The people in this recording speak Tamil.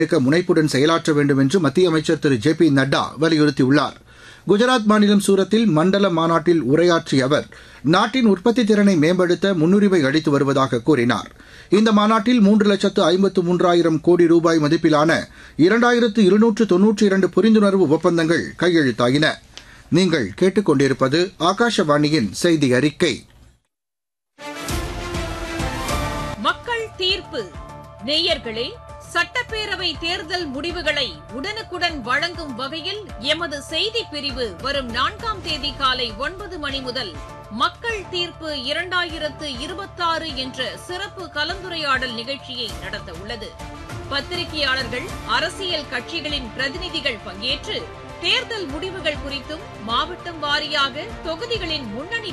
இயக்க முனைப்புடன் செயலாற்ற வேண்டும் என்று மத்திய அமைச்சர் திரு ஜே பி நட்டா வலியுறுத்தியுள்ளார் குஜராத் மாநிலம் சூரத்தில் மண்டல மாநாட்டில் உரையாற்றிய அவர் நாட்டின் உற்பத்தி திறனை மேம்படுத்த முன்னுரிமை அளித்து வருவதாக கூறினார் இந்த மாநாட்டில் மூன்று லட்சத்து ஐம்பத்து மூன்றாயிரம் கோடி ரூபாய் மதிப்பிலான இரண்டாயிரத்து இருநூற்று தொன்னூற்றி இரண்டு புரிந்துணர்வு ஒப்பந்தங்கள் கையெழுத்தாயின நீங்கள் கேட்டுக்கொண்டிருப்பது ஆகாஷவாணியின் செய்தி அறிக்கை மக்கள் தீர்ப்பு நேயர்களே சட்டப்பேரவை தேர்தல் முடிவுகளை உடனுக்குடன் வழங்கும் வகையில் எமது செய்தி பிரிவு வரும் நான்காம் தேதி காலை ஒன்பது மணி முதல் மக்கள் தீர்ப்பு இரண்டாயிரத்து இருபத்தாறு என்ற சிறப்பு கலந்துரையாடல் நிகழ்ச்சியை நடத்த உள்ளது பத்திரிகையாளர்கள் அரசியல் கட்சிகளின் பிரதிநிதிகள் பங்கேற்று தேர்தல் முடிவுகள் குறித்தும் மாவட்டம் வாரியாக தொகுதிகளின் முன்னணி